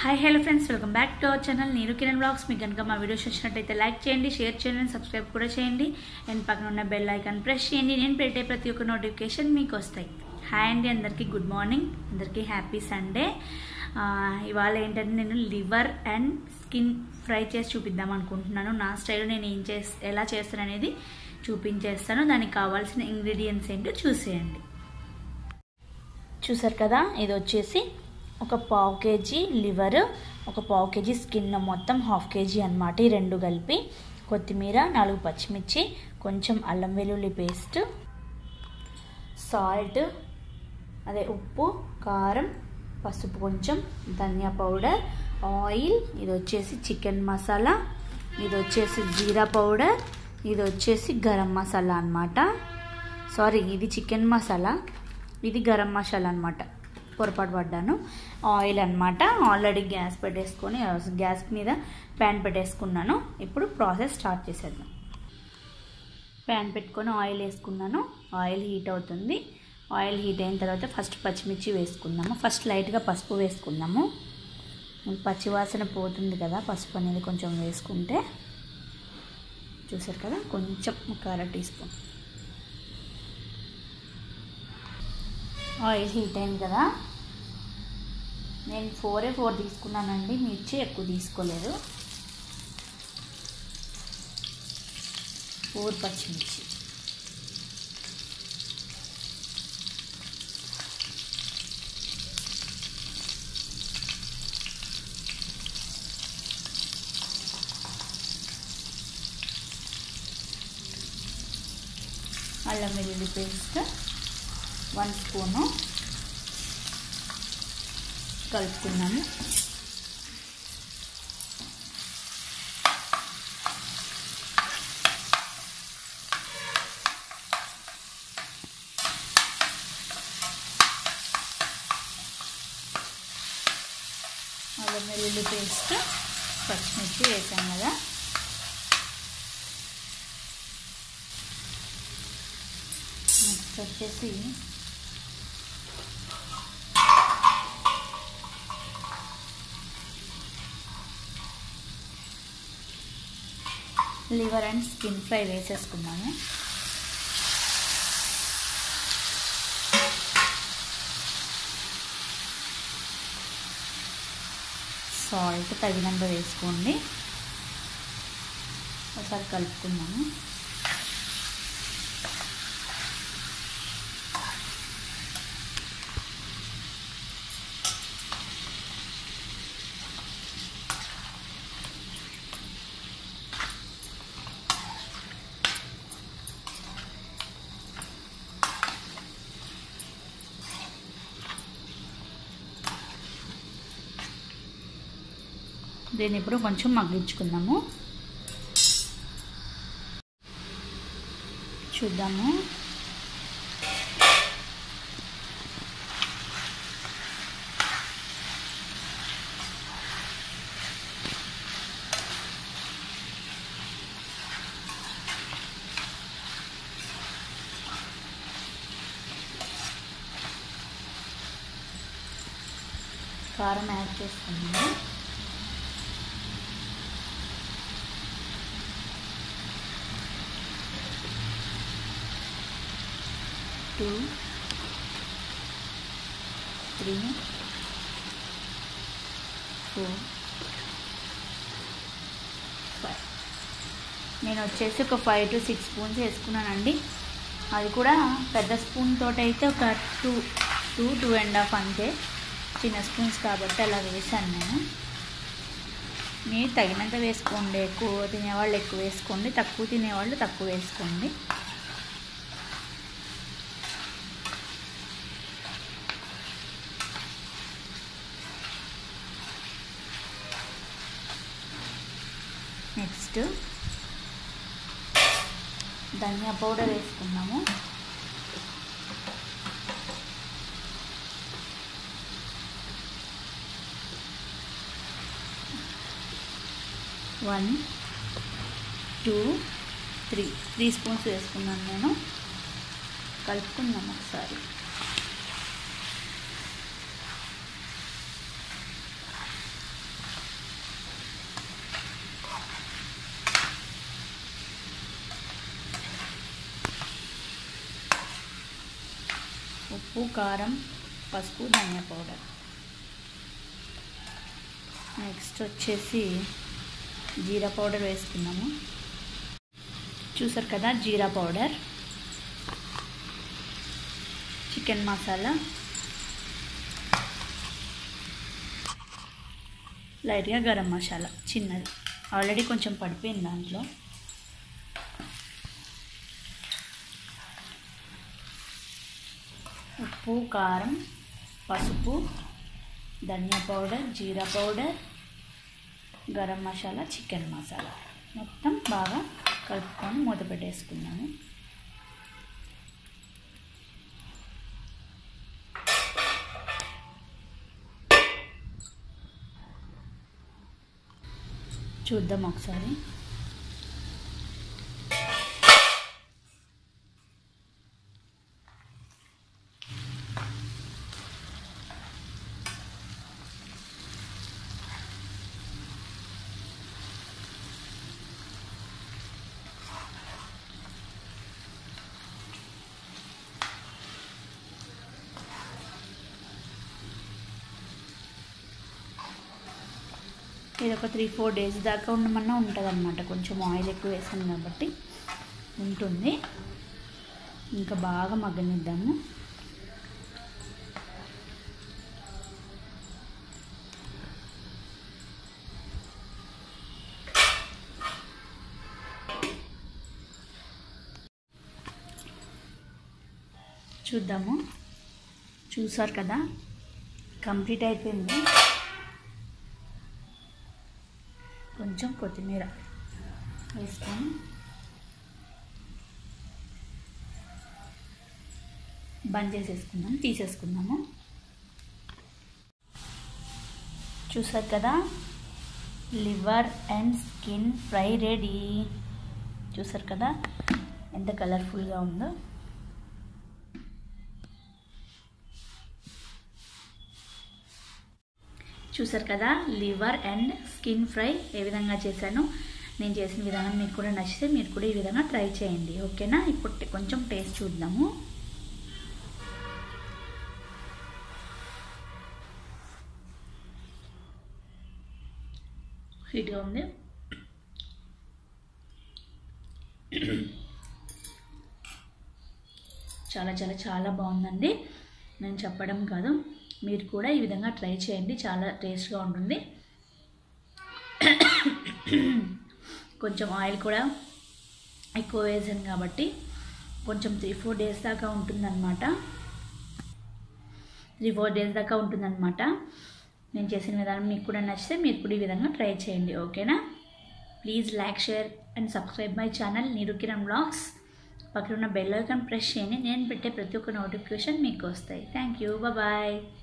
hi hello friends welcome back to our channel Neeru Kiran blogs మీకు కనుక మా వీడియోస్ వచ్చినట్టయితే లైక్ చేయండి షేర్ చేయండి సబ్స్క్రైబ్ కూడా చేయండి అండ్ పక్కన ఉన్న బెల్ ఐకాన్ ప్రెస్ చేయండి నేను పెట్టే ప్రతి ఒక్క నోటిఫికేషన్ మీకు వస్తాయి హాయ్ అండి అందరికీ గుడ్ మార్నింగ్ అందరికీ హ్యాపీ సండే ఇవాళ ఏంటంటే నేను లివర్ అండ్ స్కిన్ ఫ్రై చేసి చూపిద్దాం అనుకుంటున్నాను నా స్టైల్ నేను ఏం చేస్ ఎలా చేస్తాను అనేది చూపించేస్తాను దానికి కావాల్సిన ఇంగ్రీడియంట్స్ ఏంటో చూసేయండి చూసారు కదా ఇది వచ్చేసి ఒక పావు కేజీ లివర్ ఒక పావు కేజీ స్కిన్ మొత్తం హాఫ్ కేజీ అనమాట ఈ రెండు కలిపి కొత్తిమీర నాలుగు పచ్చిమిర్చి కొంచెం అల్లం వెల్లుల్లి పేస్ట్ సాల్ట్ అదే ఉప్పు కారం పసుపు కొంచెం ధనియా పౌడర్ ఆయిల్ ఇది వచ్చేసి చికెన్ మసాలా ఇది వచ్చేసి జీరా పౌడర్ ఇది వచ్చేసి గరం మసాలా అనమాట సారీ ఇది చికెన్ మసాలా ఇది గరం మసాలా అనమాట పొరపాటు పడ్డాను ఆయిల్ అనమాట ఆల్రెడీ గ్యాస్ పెట్టేసుకొని గ్యాస్ మీద ప్యాన్ పెట్టేసుకున్నాను ఇప్పుడు ప్రాసెస్ స్టార్ట్ చేసేద్దాం ప్యాన్ పెట్టుకొని ఆయిల్ వేసుకున్నాను ఆయిల్ హీట్ అవుతుంది ఆయిల్ హీట్ అయిన తర్వాత ఫస్ట్ పచ్చిమిర్చి వేసుకుందాము ఫస్ట్ లైట్గా పసుపు వేసుకుందాము పచ్చివాసన పోతుంది కదా పసుపు అనేది కొంచెం వేసుకుంటే చూసారు కదా కొంచెం ఒక అర టీ స్పూన్ ఆయిల్ హీట్ అయింది కదా నేను ఫోరే ఫోర్ తీసుకున్నానండి మిర్చి ఎక్కువ తీసుకోలేదు ఫోర్ పచ్చిమిర్చి అల్లం వెల్లుల్లి పేస్ట్ వన్ స్పూను కలుపుకున్నాము అల్లం వెల్లుల్లి పేస్ట్ పచ్చిమిర్చి వేసాం కదా నెక్స్ట్ వచ్చేసి లివర్ అండ్ స్కిన్ ఫ్రై వేసేసుకున్నాము సాల్ట్ తగినంత వేసుకోండి ఒకసారి కలుపుకున్నాము దీన్ని ఇప్పుడు కొంచెం మగ్గించుకుందాము చూద్దాము కారం యాడ్ చేసుకున్నాము టూ త్రీ ఫోర్ ఫైవ్ నేను వచ్చేసి ఒక ఫైవ్ టు సిక్స్ స్పూన్స్ వేసుకున్నానండి అది కూడా పెద్ద స్పూన్ తోటి అయితే ఒక two two two and half అంతే చిన్న స్పూన్స్ కాబట్టి అలా వేసాను నేను మీరు తగినంత వేసుకోండి ఎక్కువ తినేవాళ్ళు ఎక్కువ వేసుకోండి తక్కువ తినేవాళ్ళు తక్కువ వేసుకోండి నెక్స్ట్ ధనియా పౌడర్ వేసుకున్నాము one two three three spoons వేసుకున్నాను నేను కలుపుకుందాం ఒకసారి ఉప్పు కారం పసుపు ధనియా పౌడర్ నెక్స్ట్ వచ్చేసి జీరా పౌడర్ వేసుకున్నాము చూసారు కదా జీరా పౌడర్ చికెన్ మసాలా లైట్గా గరం మసాలా చిన్నది ఆల్రెడీ కొంచెం పడిపోయింది దాంట్లో ఉప్పు కారం పసుపు ధనియా పౌడర్ జీరా పౌడర్ గరం మసాలా చికెన్ మసాలా మొత్తం బాగా కలుపుకొని మూత పెట్టేసుకున్నాము చూద్దాం ఒకసారి ఇది ఒక త్రీ ఫోర్ డేస్ దాకా ఉండమన్నా ఉంటుంది అనమాట కొంచెం ఆయిల్ ఎక్కువ వేసాను కాబట్టి ఉంటుంది ఇంకా బాగా మగ్గనిద్దాము చూద్దాము చూసారు కదా కంప్లీట్ అయిపోయింది కొంచెం కొత్తిమీర వేసుకొని బంద్ చేసేసుకుందాం తీసేసుకుందాము చూసారు కదా liver and skin fry ready చూసారు కదా ఎంత కలర్ఫుల్గా ఉందో చూసారు కదా లివర్ అండ్ స్కిన్ ఫ్రై ఏ విధంగా చేశాను నేను చేసిన విధానం మీకు కూడా నచ్చితే మీరు కూడా ఈ విధంగా ట్రై చేయండి ఓకేనా ఇప్పుడు కొంచెం టేస్ట్ చూద్దాము హీట్గా ఉంది చాలా చాలా చాలా బాగుందండి నేను చెప్పడం కాదు మీరు కూడా ఈ విధంగా ట్రై చేయండి చాలా టేస్ట్గా ఉంటుంది కొంచెం ఆయిల్ కూడా ఎక్కువ వేసాను కాబట్టి కొంచెం త్రీ ఫోర్ డేస్ దాకా ఉంటుందన్నమాట త్రీ ఫోర్ డేస్ దాకా ఉంటుందన్నమాట నేను చేసిన విధానం మీకు కూడా నచ్చితే మీరు కూడా ఈ విధంగా ట్రై చేయండి ఓకేనా please like share and subscribe my channel Nirukiran vlogs పక్కన ఉన్న బెల్ ఐకాన్ ప్రెస్ చేయండి నేను పెట్టే ప్రతి ఒక్క నోటిఫికేషన్ మీకు వస్తాయి థ్యాంక్ యూ బాయ్